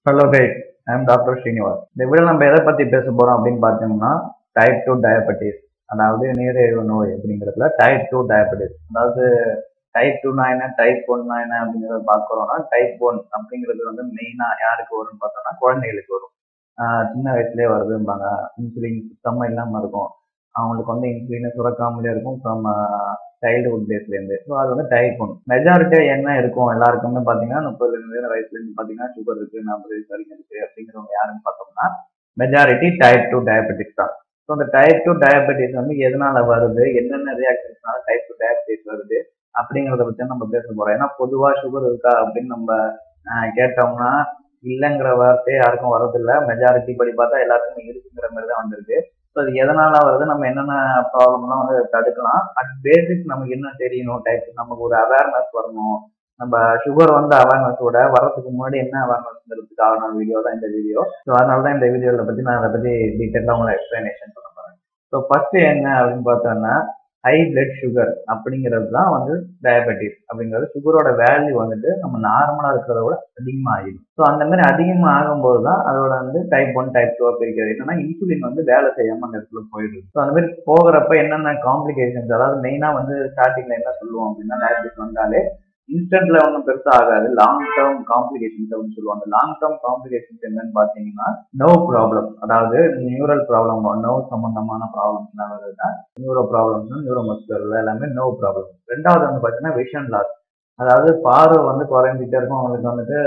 hello guys I'm doctor Srinivas இந்த video நம்ம எதை பத்தி பேச போறோம் அப்படின்னு பார்த்தோம்னா டைப் டூ டயபெட்டிஸ் அதாவது நீரிழிவு நோய் அப்படிங்கிறதுல டைப் டூ டயபெட்டிஸ் அதாவது டைப் டூனா என்ன டைப் ஒன்னா என்ன அப்படிங்கிறத பார்க்குறோம்னா டைப் ஒன் அப்படிங்கிறது வந்து மெயினா யாருக்கு வரும்னு பார்த்தோம்னா குழந்தைகளுக்கு வரும் ஆஹ் சின்ன வயசுலயே வருதும்பாங்க இன்சுலின் சுத்தமா இல்லாம இருக்கும் அவங்களுக்கு வந்து இன்சுலினை சுரக்காமலே இருக்கும் ஃப்ரம் சைல்டுஹுட் டேஸ்லேருந்து ஸோ அது வந்து டைப் ஒன் மெஜாரிட்டியாக என்ன இருக்கும் எல்லாருக்குமே பார்த்தீங்கன்னா முப்பது வயசுலேருந்து பார்த்தீங்கன்னா சுகர் இருக்கு நாற்பது வயசு வரைக்கும் இருக்கு அப்படிங்கிறவங்க யாருன்னு பார்த்தோம்னா மெஜாரிட்டி டைப் டூ டயபெட்டிக்ஸ் தான் ஸோ அந்த டைப் டூ டயபெட்டிஸ் வந்து எதனால வருது என்னென்ன ரியாக்ஷன்ஸ்னால டைப் டூ டயபெட்டிஸ் வருது அப்படிங்கிறத பற்றி நம்ம பேச போறோம் ஏன்னா பொதுவாக சுகர் இருக்கா அப்படின்னு நம்ம ஆஹ், கேட்டோம்னா இல்லைங்கிற வார்த்தை யாருக்கும் வரதில்லை மெஜாரிட்டி படி பார்த்தா எல்லாருக்குமே இருக்குங்கிற மாதிரி தான் வந்திருக்கு ஸோ அது எதனால வருது நம்ம என்னென்ன ப்ராப்ளம்லாம் வந்து தடுக்கலாம் அட் பேசிக் நமக்கு என்ன தெரியணும் டைப் நமக்கு ஒரு அவேர்னஸ் வரணும் நம்ம சுகர் வந்து அவேர்னஸோட வரதுக்கு முன்னாடி என்ன அவேர்னஸ்ங்கிறதுக்கான வீடியோ தான் இந்த வீடியோ ஸோ அதனால தான் இந்த வீடியோவில் பற்றி நான் அதை பற்றி டீட்டெயிலாக உங்களை எக்ஸ்பிளனேஷன் பண்ண போகிறேன் ஸோ ஃபர்ஸ்ட் என்ன அப்படின்னு பார்த்தோம்னா ஹை பிளட் சுகர் அப்படிங்கிறது தான் வந்து டயபெட்டிஸ் அப்படிங்கிறது சுகரோட வேல்யூ வந்துட்டு நம்ம நார்மலாக இருக்கிறத விட அதிகமாக ஆகிடும் ஸோ அந்த மாதிரி அதிகமாக ஆகும்போது தான் அதோட வந்து டைப் ஒன் டைப் டூ பிரிக்கிறது என்னன்னா இன்சுலின் வந்து வேலை செய்யாமல் அந்த இடத்துல போயிடுது ஸோ அந்த மாதிரி போகிறப்ப என்னென்ன காம்ப்ளிகேஷன்ஸ் அதாவது மெயினாக வந்து ஸ்டார்டிங்கில் என்ன சொல்லுவோம் அப்படின்னா டயபெட்டிஸ் வந்தாலே இன்ஸ்டன்ட்ல ஒன்றும் பெருசா ஆகாது லாங் டேர்ம் காம்ப்ளிகேஷன்ஸ் அப்படின்னு சொல்லுவாங்க லாங் டேர்ம் காம்ப்ளிகேஷன்ஸ் என்னன்னு பாத்தீங்கன்னா நோ ப்ராப்ளம் அதாவது நியூரல் ப்ராப்ளம் நோ சம்பந்தமான ப்ராப்ளம்ஸ்லாம் வருதுன்னா நியூரோ ப்ராப்ளம்ஸ் நியூரோ மஸ்குலர் எல்லாமே நோ ப்ராப்ளம் ரெண்டாவது வந்து பாத்தீங்கன்னா விஷன் லாஸ் அதாவது பார்வை வந்து குறைஞ்சிட்டே இருக்கும் அவங்களுக்கு வந்துட்டு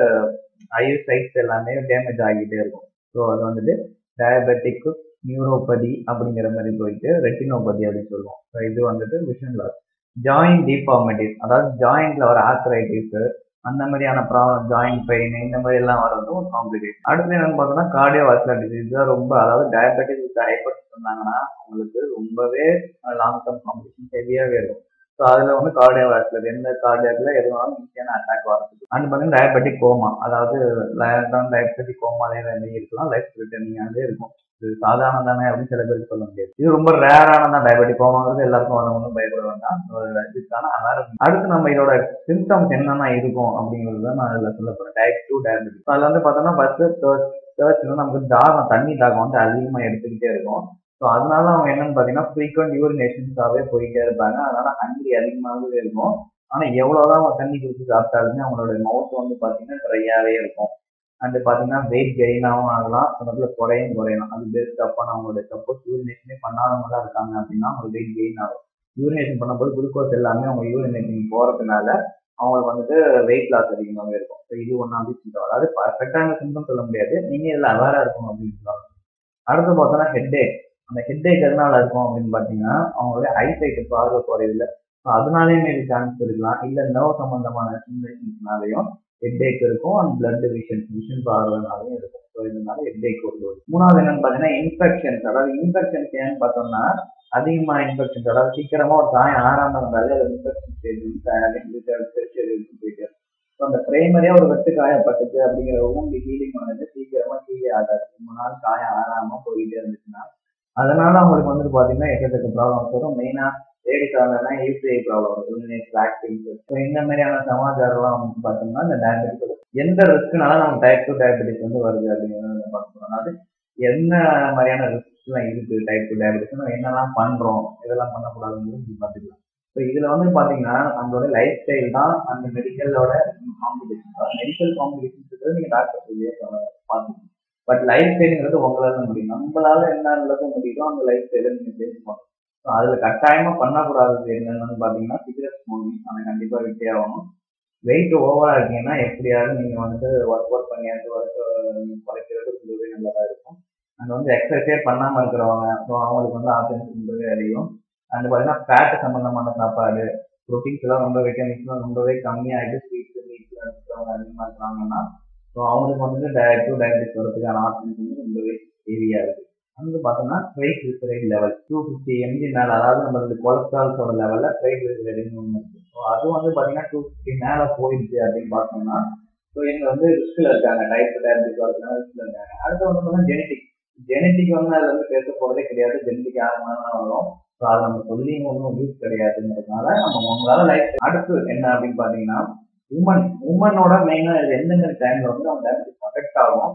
ஐ சைட்ஸ் எல்லாமே டேமேஜ் ஆகிட்டே இருக்கும் ஸோ அது வந்துட்டு டயபெட்டிக் நியூரோபதி அப்படிங்கிற மாதிரி போயிட்டு ரெட்டினோபதி அப்படின்னு சொல்லுவோம் ஸோ இது வந்துட்டு விஷன் லாஸ் ஜாயிண்ட் டிஃபார்மிட்டிஸ் அதாவது ஜாயிண்ட்ல வர ஆர்த்தரைட்டிஸ் அந்த மாதிரியான ப்ராப்ளம் ஜாயிண்ட் பெயின் இந்த மாதிரி எல்லாம் வர்றதும் ஒரு காம்ப்ளிகேஷன் அடுத்து என்னன்னு பார்த்தோம்னா கார்டியோ வாஸ்குலர் டிசீஸ் தான் ரொம்ப அதாவது டயபெட்டிஸ் வித் ஹைப்பர் சொன்னாங்கன்னா அவங்களுக்கு ரொம்பவே லாங் டேர்ம் காம்படிஷன் ஹெவியாகவே இருக்கும் ஸோ அதில் வந்து கார்டியோ வாஸ்குலர் எந்த கார்டியாக்கில் எதுவாலும் ஈஸியான அட்டாக் வரதுக்கு அண்ட் பார்த்தீங்கன்னா டயபெட்டிக் கோமா அதாவது டயபெட்டிக் கோமாலே இருக்கலாம் லைஃப் ரிட்டர்னிங்காகவே இருக்கும் இது சாதாரண தானே அப்படின்னு சில பேருக்கு சொல்ல முடியாது இது ரொம்ப ரேரானதான் டயபெட்டிக் கோமாங்கிறது எல்லாருக்கும் வர ஒன்றும் பயப்பட வேண்டாம் So, இதுக்கான அவேர்னஸ் அடுத்து நம்ம இதோட சிம்டம்ஸ் என்னென்ன இருக்கும் அப்படிங்கிறது தான் நான் இதில் சொல்ல போறேன் டைப் டூ டயபெட்டிக் அதில் வந்து பார்த்தோம்னா ஃபர்ஸ்ட் தேர்ட் தேர்ட் வந்து நமக்கு தாகம் தண்ணி தாகம் வந்து அதிகமாக எடுத்துக்கிட்டே இருக்கும் ஸோ அதனால அவங்க என்னன்னு பார்த்தீங்கன்னா ஃப்ரீக்வெண்ட் யூரினேஷன்ஸாகவே போயிட்டே இருப்பாங்க அதனால ஹங்கிரி அதிகமாகவே இருக்கும் ஆனால் எவ்வளோதான் அவங்க தண்ணி குடிச்சு சாப்பிட்டாலுமே அவங்களோட மவுத் வந்து பார்த்தீங்கன்னா ட்ரையாகவே இருக்கும் அண்ட் பார்த்தீங்கன்னா வெயிட் கெயினாகவும் ஆகலாம் சில குறையும் குறையலாம் அது பேஸ்ட் அப்பான அவங்களோட சப்போஸ் யூரினேஷனே பண்ணாதவங்களா இருக்காங்க அப்படின்னா அவங்க வெயிட் கெயின் ஆகும் யூரினேஷன் பண்ணும்போது குளுக்கோஸ் எல்லாமே அவங்க யூரினேஷன் போகிறதுனால அவங்களுக்கு வந்துட்டு வெயிட் லாஸ் அதிகமாகவே இருக்கும் ஸோ இது ஒன்றாவது சிம்டம் அதாவது பர்ஃபெக்டான சிம்டம் சொல்ல முடியாது நீங்கள் இதில் அவேராக இருக்கணும் அப்படின்னு சொல்லுவாங்க அடுத்து பார்த்தோன்னா ஹெட்டேக் அந்த ஹெட்டேக் எதனால இருக்கும் அப்படின்னு பார்த்தீங்கன்னா அவங்களுடைய ஐசைட்டு பார்வை குறையில ஸோ அதனாலேயே மேபி சான்ஸ் இருக்கலாம் இல்லை நர்வ் சம்பந்தமான ஸ்டிமுலேஷன்ஸ்னாலையும் ஹெட்டேக் இருக்கும் அண்ட் பிளட் விஷன் விஷன் பார்வைனாலையும் இருக்கும் ஸோ இதனால ஹெட்டேக் வருது மூணாவது என்னன்னு பார்த்தீங்கன்னா இன்ஃபெக்ஷன்ஸ் அதாவது இன்ஃபெக்ஷன்ஸ் ஏன்னு பார்த்தோம்னா அதிகமா இன்ஃபெக்ஷன்ஸ் அதாவது சீக்கிரமா ஒரு காயம் ஆறாம இருந்தாலே அது இன்ஃபெக்ஷன் ஸ்டேஜ் வந்து போயிட்டு ஸோ அந்த பிரைமரியா ஒரு வெட்டு காயப்பட்டுச்சு அப்படிங்கிற ஊம்பி ஹீலிங் வந்து சீக்கிரமா ஹீலே ஆகாது ரொம்ப நாள் காயம் ஆறாம போயிட்டே இருந்துச்சுன்னா அதனால அவங்களுக்கு வந்துட்டு பாத்தீங்கன்னா எக்கச்சக்க ப்ராப்ளம்ஸ் வரும் மெயினா லேடிஸ் ஆகலன்னா யூபிஐ ப்ராப்ளம் யூனிட் ஸோ இந்த மாதிரியான சமாச்சாரம்லாம் வந்து பார்த்தோம்னா இந்த டயபெட்டிஸ் எந்த ரிஸ்க்னால நம்ம டைப் டூ டயபெட்டிஸ் வந்து வருது அப்படிங்கிறத பார்க்க அதாவது என்ன மாதிரியான ரிஸ்க்லாம் இருக்கு டைப் டூ டயபெட்டிஸ் நம்ம என்னெல்லாம் பண்றோம் இதெல்லாம் பண்ணக்கூடாதுங்கிறது நீங்க பார்த்துக்கலாம் ஸோ இதுல வந்து பாத்தீங்கன்னா நம்மளோட லைஃப் ஸ்டைல் தான் அந்த மெடிக்கலோட காம்படிஷன் மெடிக்கல் காம்படிஷன்ஸ் நீங்க டாக்டர் சொல்லி பார்த்துக்கணும் பட் லைஃப் ஸ்டைலுங்கிறது உங்களால முடியும் நம்மளால என்ன நடக்க முடியுதோ அந்த லைஃப் ஸ்டைல நீங்க சேஞ்ச் பண்ணணும் ஸோ அதுல கட்டாயமா பண்ணக்கூடாதது என்னன்னு பாத்தீங்கன்னா சிகரெட் ஸ்மோக்கிங் அதை கண்டிப்பா விட்டே ஆகணும் வெயிட் ஓவரா இருக்கீங்கன்னா எப்படியாவது நீங்க வந்து ஒர்க் அவுட் பண்ணியாச்சு ஒர்க் குறைக்கிறது ரொம்பவே நல்லதா இருக்கும் அண்ட் வந்து எக்ஸசைஸே பண்ணாம இருக்கிறவங்க ஸோ அவங்களுக்கு வந்து ஆப்ஷன்ஸ் ரொம்பவே அதிகம் அண்ட் பார்த்தீங்கன்னா ஃபேட் சம்பந்தமான சாப்பாடு ப்ரோட்டீன்ஸ் எல்லாம் ரொம்ப விட்டமின்ஸ்லாம் ரொம்பவே கம்மியாகிட்டு ஸ்வீட்ஸ் மீட்ஸ் எடுத்துக்கிறவங்க அதிகமாக இருக்கிறாங்கன்னா ஸோ அவங்களுக்கு வந்துட்டு டயட்டு டயபிட்டிஸ் வரதுக்கான ஆப்ஷன்ஸ் வந்து ரொம்பவே ஹெவியாக இருக்கு வந்து பார்த்தோம்னா triglyceride level two fifty mg மேலே அதாவது நம்மளோட கொலஸ்ட்ரால்ஸோட லெவலில் ட்ரைக்ளிசரைட்னு ஒன்று இருக்கு ஸோ அது வந்து பார்த்தீங்கன்னா டூ ஃபிஃப்டி மேலே போயிடுச்சு அப்படின்னு பார்த்தோம்னா ஸோ இவங்க வந்து ரிஸ்கில் இருக்காங்க டைப் டயபிட்டிஸ் வரதுனால ரிஸ்கில் இருக்காங்க அடுத்து வந்து பார்த்தீங்கன்னா ஜெனட்டிக் ஜெனட்டிக் வந்து அதில் வந்து பேச போகிறதே கிடையாது ஜெனட்டிக் ஆரம்பம் வரும் ஸோ அதை நம்ம சொல்லி ஒன்றும் யூஸ் கிடையாதுங்கிறதுனால நம்ம உங்களால லைஃப் அடுத்து என்ன அப்படின்னு பார்த்தீங்கன்னா உமன் உமனோட மெயினாக இது எந்தெந்த டைம்ல வந்து அவங்க டயபெட்டிஸ் அஃபெக்ட் ஆகும்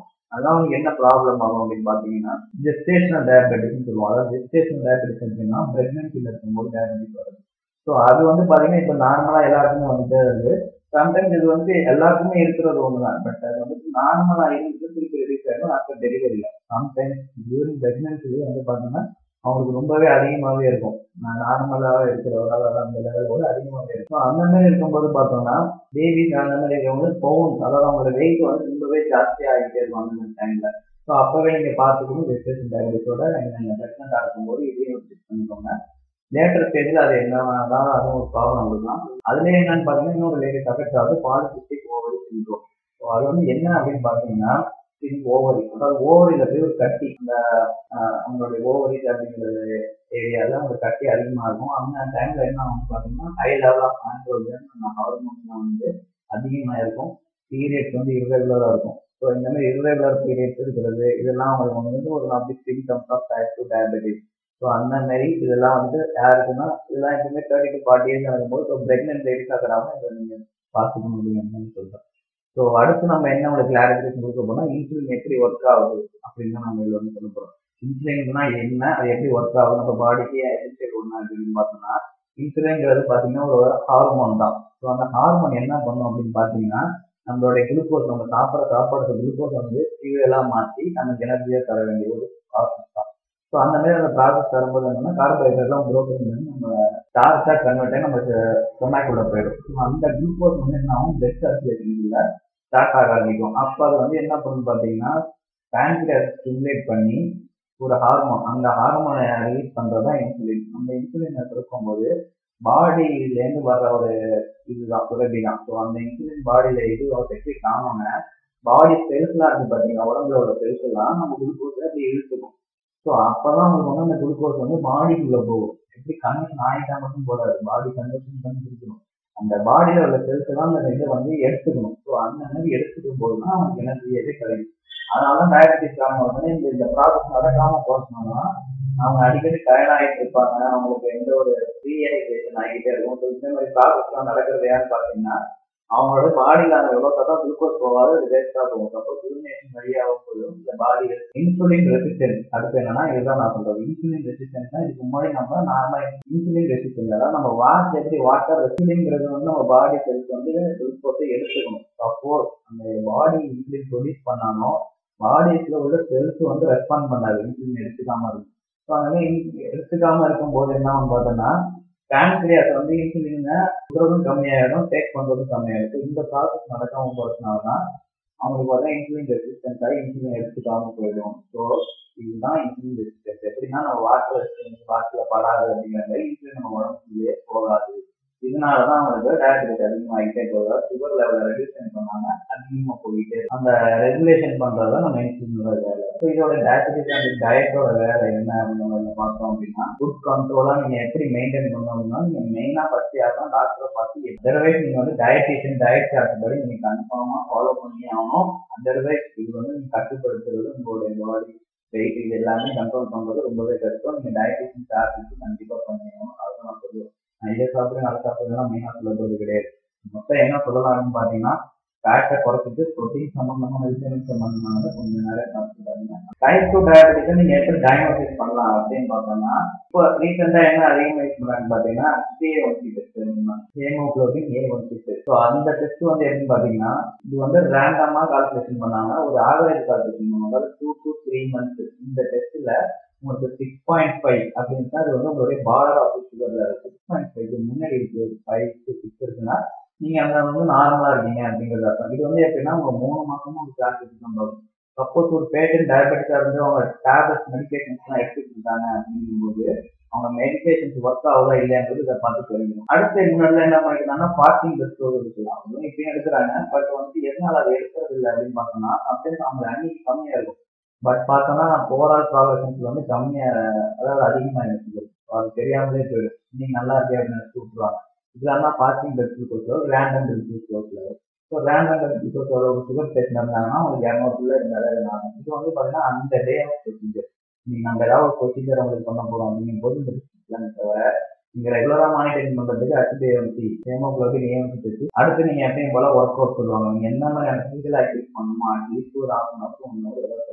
அதனால அவங்களுக்கு என்ன ப்ராப்ளம் ஆகும் அப்படின்னு பார்த்தீங்கன்னா ஜெஸ்டேஷனல் டயபெட்டிஸ்னு சொல்லுவோம் அதாவது ஜெஸ்டேஷனல் டயபெட்டிஸ் அப்படின்னா பிரெக்னன்சியில் இருக்கும்போது டயபெட்டிஸ் வருது ஸோ அது வந்து பார்த்தீங்கன்னா இப்போ நார்மலாக எல்லாருக்குமே வந்துட்டு அது சம்டைம்ஸ் இது வந்து எல்லாருக்குமே இருக்கிறது ஒன்று தான் பட் அது வந்து நார்மலாக இருந்து திருப்பி ரிலீஸ் ஆகிடும் ஆஃப்டர் டெலிவரியில் சம்டைம்ஸ் டியூரிங் பிரெக்னன்சிலேயே வந்து பார்த்தீங்கன்னா அவங்களுக்கு ரொம்பவே அதிகமாகவே இருக்கும் நார்மலாக இருக்கிற அதாவது அந்த லெவலோட அதிகமாகவே இருக்கும் அந்த மாதிரி இருக்கும்போது பார்த்தோம்னா பேபிஸ் அந்த மாதிரி இருக்கவங்க பவுன் அதாவது அவங்களோட வெயிட் வந்து ரொம்பவே ஜாஸ்தி ஆகிட்டே இருக்கும் அந்த மாதிரி டைம்ல ஸோ அப்பவே நீங்க பார்த்துக்கணும் ஜெஸ்டேஷன் டயபெட்டிஸோட நீங்க பிரெக்னென்ட் ஆகும்போது இதையும் செக் பண்ணிக்கோங்க லேட்டர் ஸ்டேஜில் அது என்னதான் அதுவும் ஒரு ப்ராப்ளம் கொடுக்கலாம் அதுலேயே என்னன்னு பார்த்தீங்கன்னா இன்னொரு லேட்டஸ்ட் அஃபெக்ட் ஆகுது பாலிசிஸ்டிக் ஓவரி சிண்ட்ரோம் ஸோ அது வந்து என்ன அப்படின்னு பார்த்தீங்கன்னா ஓவரி அதாவது ஓவரியில் போய் ஒரு கட்டி அந்த அவங்களுடைய ஓவரிஸ் அப்படிங்கிறது ஏரியாவில் ஒரு கட்டி அதிகமாக இருக்கும் அந்த டைமில் என்ன ஆகும் பார்த்தீங்கன்னா ஹை லெவல் ஆஃப் ஆண்ட்ரோஜன் அந்த ஹார்மோன்ஸ்லாம் வந்து அதிகமாக இருக்கும் பீரியட்ஸ் வந்து irregular-ஆ இருக்கும் ஸோ இந்த மாதிரி irregular பீரியட்ஸ் இருக்கிறது இதெல்லாம் அவங்களுக்கு வந்து ஒரு அப்படி symptoms of type two diabetes so அந்த மாதிரி இதெல்லாம் வந்து யாருக்குன்னா இதெல்லாம் எப்பவுமே தேர்ட்டி டு ஃபார்ட்டி இயர்ஸ் ஆகும்போது ஸோ பிரெக்னென்ட் லேடிஸ் ஆகிறாம இதை நீங்கள் பார்த்துக்க முடியும்னு சொல்கிறேன் ஸோ அடுத்து நம்ம என்ன உங்களுக்கு கிளாரிஃபிகேஷன் கொடுக்க போனால் இன்சுலின் எப்படி ஒர்க் ஆகுது அப்படின்னு தான் நம்ம இதில் வந்து சொல்ல போகிறோம் இன்சுலின்னா என்ன அது எப்படி ஒர்க் ஆகும் நம்ம பாடிக்கு எஃபெக்ட் ஒன்று அப்படின்னு பார்த்தோம்னா இன்சுலின்ங்கிறது பார்த்தீங்கன்னா ஒரு ஹார்மோன் தான் ஸோ அந்த ஹார்மோன் என்ன பண்ணும் அப்படின்னு பார்த்தீங்கன்னா நம்மளுடைய குளுக்கோஸ் நம்ம சாப்பிட்ற சாப்பாடு குளுக்கோஸ் வந்து ஃபியூவலாக மாற்றி நமக்கு எனர்ஜியாக தர வேண்டிய ஒரு ப்ராசஸ் தான் ஸோ அந்த மாதிரி அந்த ப்ராசஸ் தரும்போது என்னன்னா கார்போஹைட்ரேட்லாம் ப்ரோக்கன் பண்ணி நம்ம ஸ்டார்ச்சாக கன்வெர்ட் ஆகி நம்ம ஸ்டொமேக்குள்ள போயிடும் ஸோ அந்த குளுக்கோஸ் வந்து என்ன ஆகும் பிளட் சர்க்குலேஷனுக்குள்ள ஸ்டார்ட் ஆக ஆரம்பிக்கும் அப்போ அது வந்து என்ன பண்ணும் பார்த்தீங்கன்னா பேங்க்ரியாஸ் ஸ்டிமுலேட் பண்ணி ஒரு ஹார்மோன் அந்த ஹார்மோனை ரிலீஸ் பண்ணுறது தான் இன்சுலின் அந்த இன்சுலினை கொடுக்கும்போது பாடியிலேருந்து வர்ற ஒரு இதுதான் சுரபி தான் ஸோ அந்த இன்சுலின் பாடியில இது செக்ரிக் ஆனோன்னே பாடி செல்ஸ்லாம் இருக்கு பார்த்தீங்கன்னா உடம்புல உள்ள செல்ஸ் எல்லாம் நம்ம குளுக்கோஸ் அப்படி இழுத்துக்கும் ஸோ அப்பதான் உங்களுக்கு வந்து அந்த குளுக்கோஸ் வந்து பாடிக்குள்ள போகும் எப்படி கன்வெர்ஷன் ஆகிட்டா மட்டும் போதாது பாடி கன்வெர்ஷன் பண்ணி கொடுக்கணும் அந்த பாடியில உள்ள செல்ஸ் எல்லாம் அந்த இதை வந்து எடுத்துக்கணும் ஸோ அந்த மாதிரி எடுத்துக்கும் போது தான் அவங்களுக்கு எனர்ஜி எது கிடைக்கும் அதனால தான் டயபெட்டிஸ் காரணம் வந்து இந்த இந்த ப்ராசஸ் நடக்காம போச்சோம்னா அவங்க அடிக்கடி டயர்ட் ஆகிட்டு இருப்பாங்க அவங்களுக்கு எந்த ஒரு ரீஹைட்ரேஷன் ஆகிட்டே இருக்கும் ஸோ இந்த மாதிரி ப்ராசஸ்லாம் நடக்கிறது ஏன்னு பார்த்தீங்கன்னா அவங்களோட பாடியில் அந்த எவ்வளோ பார்த்தா குளுக்கோஸ் போகாது அது வேஸ்டாக போகும் சப்போஸ் யூரினேஷன் வழியாகவும் போதும் இந்த பாடி இன்சுலின் ரெசிஸ்டன்ஸ் அடுத்து என்னன்னா இதுதான் நான் சொல்றது இன்சுலின் ரெசிஸ்டன்ஸ்னா இதுக்கு முன்னாடி நம்ம நார்மல் இன்சுலின் ரெசிஸ்டன்ஸ் அதாவது நம்ம வாட் எப்படி வாட்டர் ரெசிலிங்கிறது வந்து நம்ம பாடி செல்ஸ் வந்து குளுக்கோஸை எடுத்துக்கணும் சப்போஸ் அந்த பாடி இன்சுலின் ப்ரொடியூஸ் பண்ணாலும் பாடிஸ்ல உள்ள செல்ஸ் வந்து ரெஸ்பாண்ட் பண்ணாது இன்சுலின் எடுத்துக்காம இருக்கும் ஸோ அந்த மாதிரி எடுத்துக்காம இருக்கும்போது என்ன ஆகும் பார்த்தோன்னா பேன்கிரியாஸ் வந்து இன்சுலினை சுடுறதும் கம்மியாயிடும் டேக் பண்றதும் கம்மியாயிடும் இந்த ப்ராசஸ் நடக்காம போறதுனால தான் அவங்களுக்கு பார்த்தா இன்சுலின் ரெசிஸ்டன்ஸ் ஆகி இன்சுலின் எடுத்துக்காம போயிடும் ஸோ இதுதான் இன்சுலின் ரெசிஸ்டன்ஸ் எப்படின்னா நம்ம வாட்டர் ரெசிஸ்டன்ஸ் வாட்டில் படாது அப்படிங்கிற மாதிரி இன்சுலின் நம்ம உடம்புக்குள்ளேயே போகாது இதனால தான் அவங்களுக்கு டயபெட்டிஸ் அதிகமாகிட்டே போகுது சுகர் லெவலில் ரெடியூஷன் பண்ணாம அதிகமாக போயிட்டே அந்த ரெகுலேஷன் பண்றது நம்ம இன்சுலினோட வேலை ஸோ இதோட டயபெட்டிஸ் அண்ட் டயட்டோட வேலை என்ன அப்படின்னு பார்த்தோம் அப்படின்னா ஃபுட் கண்ட்ரோலாக நீங்கள் எப்படி மெயின்டைன் பண்ணணும்னா நீங்கள் மெயினாக ஃபர்ஸ்ட் யாருன்னா டாக்டரை பார்த்து அதர்வைஸ் நீங்கள் வந்து டயட்டிஷியன் டயட் சார்ட் படி நீங்கள் கன்ஃபார்மாக ஃபாலோ பண்ணி ஆகணும் அதர்வைஸ் இது வந்து நீங்கள் கட்டுப்படுத்துறது உங்களுடைய பாடி வெயிட் இது எல்லாமே கண்ட்ரோல் பண்ணுறது ரொம்பவே கஷ்டம் நீங்கள் டயட்டிஷியன் சார்ட் வச்சு கண்டிப்பாக பண்ணிடணும் அதுதான் நான் சொல்லுவேன் நான் இதை சாப்பிடுறேன் அதை சாப்பிடுறேன் மெயினாக சொல்ல கிடையாது மொத்தம் என்ன சொல்லலாம்னு பார்த்தீங்கன்னா ஃபேட்டை குறைச்சிட்டு ப்ரோட்டீன் சம்பந்தமான விட்டமின் சம்பந்தமான கொஞ்சம் நிறைய சாப்பிட்டுருக்காங்க டைப் டூ டயபெட்டிஸ் நீங்க எப்படி டயக்னோசிஸ் பண்ணலாம் அப்படின்னு பார்த்தோம்னா இப்போ ரீசெண்டா என்ன அதிகமாக யூஸ் பண்றாங்கன்னு பார்த்தீங்கன்னா CA one C test haemoglobin A one C test so அந்த டெஸ்ட் வந்து எப்படின்னு பார்த்தீங்கன்னா இது வந்து ரேண்டமா கால்குலேஷன் பண்ணாங்க ஒரு ஆவரேஜ் கால்குலேஷன் பண்ணுவாங்க அதாவது டூ டு த்ரீ மந்த்ஸ் இந்த டெஸ்ட்ல உங்களுக்கு சிக்ஸ் பாயிண்ட் ஃபைவ் அப்படின்னா அது வந்து உங்களுடைய பார்டர் ஆஃப் சுகர்ல சிக்ஸ் பாயிண்ட் ஃபைவ் முன்னாடி இருக்கு ஃபைவ் டு சிக்ஸ் இருக்குன்னா நீங்க அங்க வந்து நார்மலா இருக்கீங்க அப்படிங்கிறது அர்த்தம் இது வந்து எப்படின்னா உங்க மூணு மாசமா ஒரு கிளாஸ் எடுத்து சப்போஸ் ஒரு பேஷண்ட் டயபெட்டிக்கா இருந்து அவங்க டேப்லெட்ஸ் மெடிக்கேஷன்ஸ் எல்லாம் எடுத்துட்டு இருக்காங்க அப்படிங்கும்போது அவங்க மெடிக்கேஷன்ஸ் ஒர்க் ஆகுதா இல்லையான்றது இதை பார்த்து தெரிஞ்சிடும் அடுத்த முன்னாடி என்ன பண்ணிக்கிறாங்கன்னா ஃபாஸ்டிங் டெஸ்ட் இருக்கலாம் அவங்க இப்பயும் எடுக்கிறாங்க பட் வந்து எதனால அதை எடுக்கிறது இல்லை அப்படின்னு பார்த்தோம்னா அப்படின்னு அவங்க அன்னைக்கு கம்மியா இருக்கும் பட் பார்த்தோம்னா ஓவரால் ப்ராக்ரஷன்ஸ் வந்து கம்மியா அதாவது அதிகமாக எனக்கு அது தெரியாமலே போயிடும் நீங்க நல்லா இருக்கே அப்படின்னு விட்டுருவாங்க இதெல்லாம் fasting blood glucose random blood glucose level so random blood glucose ஒரு சுகர் டெஸ்ட் இருந்தாங்கன்னா உங்களுக்கு இரநூறுல இருந்தாலே ஆகும் இது வந்து பார்த்தீங்கன்னா அந்த டே ஆஃப் ப்ரொசீஜர் நீங்கள் நம்ம ஏதாவது ஒரு ப்ரொசீஜர் உங்களுக்கு பண்ண போகிறோம் அப்படிங்கும் போது இந்த டெஸ்ட் தவிர நீங்க ரெகுலரா மானிட்டரிங் பண்றதுக்கு அடுத்து ஏஎம்சி ஹேமோகுளோபின் ஏஎம்சி டெஸ்ட் அடுத்து நீங்க எப்பயும் போல ஒர்க் அவுட் சொல்லுவாங்க நீங்க என்ன மாதிரியான பிசிக்கல் ஆக்டிவிட்டி பண்ணணுமோ அட்லீஸ்ட் ஒரு half an hour one hour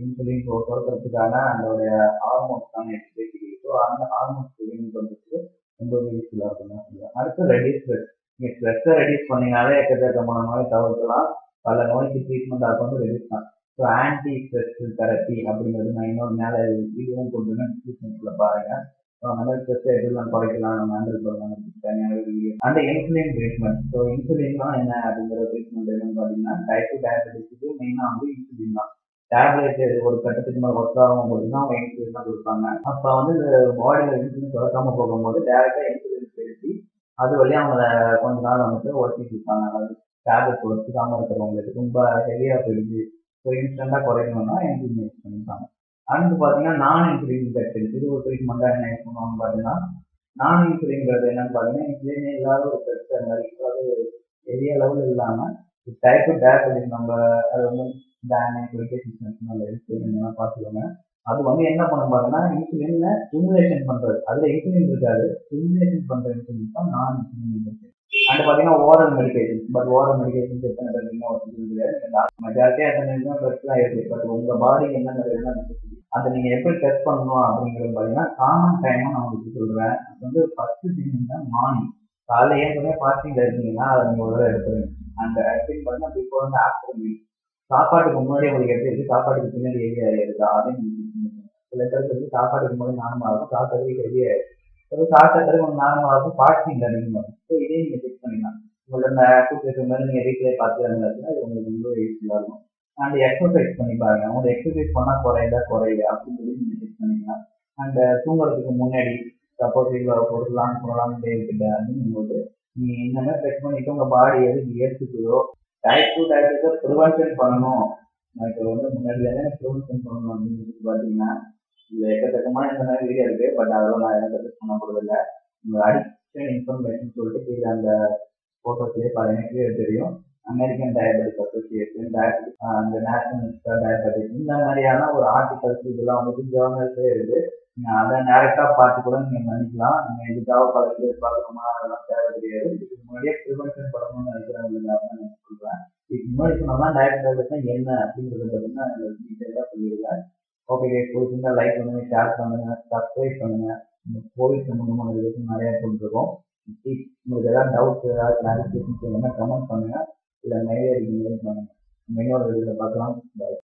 insulin சுரக்கிறதுக்கான அதோடைய ஹார்மோன்ஸான எக்ஸ்பிரேஷன் ஸோ அந்த ஹார்மோன்ஸ் ரிலீவ் பண்ணுறதுக்கு ரொம்பவே யூஸ்ஃபுல்லாக இருக்கும் தான் சொல்லுவேன் அடுத்து ரெடியூஸ் ஸ்ட்ரெஸ் நீங்கள் ஸ்ட்ரெஸ்ஸை ரெடியூஸ் பண்ணீங்கனாலே எக்கச்சக்கமான நோய் தவிர்க்கலாம் பல நோய்க்கு ட்ரீட்மெண்ட் அது வந்து ரெடியூஸ் தான் ஸோ ஆன்டி ஸ்ட்ரெஸ் தெரப்பி அப்படிங்கிறது நான் இன்னொரு மேலே வீடியோவும் கொண்டு டிஸ்கிரிப்ஷன்ஸில் பாருங்க ஸோ அந்த மாதிரி ஸ்ட்ரெஸ் எப்படிலாம் குறைக்கலாம் நம்ம ஹேண்டில் பண்ணலாம் தனியாக வீடியோ அந்த இன்சுலின் ட்ரீட்மெண்ட் ஸோ இன்சுலின்லாம் என்ன அப்படிங்கிற ட்ரீட்மெண்ட் என்னன்னு பார்த்தீங்கன்னா டைப் டூ டயபெட்டிஸுக்கு மெயினாக வந்து இன்சுலின் தான் டேப்லெட் ஒரு கட்டத்துக்கு மேலே ஒர்க் ஆகும் போது தான் அவங்க இன்சுலின் தான் கொடுப்பாங்க அப்போ வந்து இந்த பாடியில் இன்சுலின் சுரக்காம போகும்போது டேரெக்டாக இன்சுலின் செலுத்தி அது வழியாக அவங்கள கொஞ்ச நாள் வந்துட்டு ஒர்க்கிட்டு இருப்பாங்க அதாவது டேப்லெட் ஒர்க்காமல் இருக்கிறவங்களுக்கு ரொம்ப ஹெவியாக போயிடுச்சு ஸோ இன்ஸ்டண்ட்டாக குறைக்கணும்னா இன்சுலின் யூஸ் பண்ணிப்பாங்க அடுத்து பார்த்தீங்கன்னா நான் இன்சுலின் இன்ஜெக்ஷன் இது ஒரு ட்ரீட்மெண்ட்டாக என்ன யூஸ் பண்ணுவாங்க பார்த்தீங்கன்னா நான் இன்சுலின்ங்கிறது என்னன்னு பார்த்தீங்கன்னா இன்சுலின் இல்லாத ஒரு பிரச்சனை மாதிரி அதாவது பெரிய லெவலில் இல்லாமல் டைப் டயபெட்டிஸ் நம்ம அது வந்து பேனு குளிக்கேஷன் இருக்கு என்னெல்லாம் பார்த்துக்கோங்க அது வந்து என்ன பண்ணும் பார்த்தீங்கன்னா இன்சுலின்ல ஸ்டிமுலேஷன் பண்றது அதுல இன்சுலின் இருக்காது ஸ்டிமுலேஷன் பண்ற இன்சுலின் தான் நான் இன்சுலின் இன்ஜெக்ஷன் அண்ட் பார்த்தீங்கன்னா oral medication but oral medication எத்தனை பேருக்கு ஒரு கிடையாது மெஜாரிட்டியாக எத்தனை பிரச்சனை இருக்கு பட் உங்க பாடிக்கு என்னென்ன வேணும் அதை நீங்க எப்படி டெஸ்ட் பண்ணணும் அப்படிங்கிறது பார்த்தீங்கன்னா காமன் டைமா நான் உங்களுக்கு சொல்றேன் அது வந்து ஃபர்ஸ்ட் திங் தான் மார்னிங் காலையில் ஏற்கனவே ஃபாஸ்டிங்ல இருக்கீங்கன்னா அதை நீங்க ஒரு தடவை எடுத்துருங்க அந்த ஆக்டிங் பார்த்தீங்கன்னா பிஃபோர் வந்து ஆஃப்டர் மீல் சாப்பாட்டுக்கு முன்னாடி உங்களுக்கு எப்படி இருக்கு சாப்பாட்டுக்கு பின்னாடி ஹெவி ஆயிருக்கா அதையும் நீங்க சில பேருக்கு வந்து சாப்பாட்டுக்கு முன்னாடி நார்மலாக இருக்கும் சாப்பிட்டதுக்கு ஹெவி ஆயிடும் சில சாப்பிட்டதுக்கு கொஞ்சம் நார்மலாக இருக்கும் ஃபாஸ்டிங் அதிகமாக இருக்கும் ஸோ இதையும் நீங்க செக் பண்ணிக்கலாம் உங்களுக்கு இந்த ஆக்டிவிட்டி மாதிரி நீங்க வீட்டிலே பார்த்துக்கிறாங்க இது உங்களுக்கு ரொம்ப யூஸ்ஃபுல்லாக இருக்கும் அண்ட் எக்ஸசைஸ் பண்ணி பாருங்க உங்களுக்கு எக்ஸசைஸ் பண்ணா குறையுதா குறையுது அப்படின்னு சொல்லி நீங்க செக் பண்ணிக்கலாம் அண்ட் தூங்குறதுக்கு முன்னாடி சப்போஸ் இல்லை ஒரு லாங் லாங் டே கிட்ட அப்படிங்கும்போது நீங்க இந்த மாதிரி செக் பண்ணிட்டு உங்க பாடி எது ஏற்றுக்குதோ டைப் டூ டயபெட்டிஸை ப்ரிவென்ஷன் பண்ணணும் எனக்கு வந்து முன்னாடிலேருந்து ப்ரிவென்ஷன் பண்ணணும் அப்படின்னு சொல்லி பார்த்தீங்கன்னா இது எக்கச்சக்கமான இந்த மாதிரி வீடியோ இருக்கு பட் அதெல்லாம் நான் எனக்கு சஜஸ்ட் பண்ண போகிறதில்ல உங்க அடிக்ஷன் இன்ஃபர்மேஷன் சொல்லிட்டு கீழே அந்த ஃபோட்டோஸ்லேயே பாருங்க கீழே தெரியும் அமெரிக்கன் டயபெட்டிஸ் அசோசியேஷன் டயபெட்டிஸ் அந்த நேஷனல் டயபெட்டிஸ் இந்த மாதிரியான ஒரு ஆர்டிகல்ஸ் இதெல்லாம் வந்துட்டு ஜேர்னல்ஸே இருக்கு நீங்க அதை டேரக்டா பார்த்து கூட நீங்க பண்ணிக்கலாம் நீங்க இதுக்காக பல பேர் பார்க்கணுமா அதெல்லாம் தேவை கிடையாது இதுக்கு முன்னாடியே ப்ரிவென்ஷன் பண்ணணும்னு நினைக்கிறவங்களுக்கு நான் சொல்றேன் இதுக்கு முன்னாடி சொன்னா டயபெட்டிஸ் என்ன அப்படிங்கறத பார்த்தீங்கன்னா டீட்டெயிலாக சொல்லிடுவேன் ஓகே பிடிச்சிருந்தா லைக் பண்ணுங்க ஷேர் பண்ணுங்க சப்ஸ்கிரைப் பண்ணுங்க இந்த கோவிட் சம்பந்தமான விஷயம் நிறைய போட்டுருக்கோம் உங்களுக்கு ஏதாவது டவுட்ஸ் ஏதாவது கிளாரிஃபிகேஷன் வேணும்னா கமெண்ட் பண்ணுங்க இல்லை மெயில் அடிக்க மெயில் பண்ணுங்க இன்னொரு வீடியோவில் பார்க்கலாம் பாய்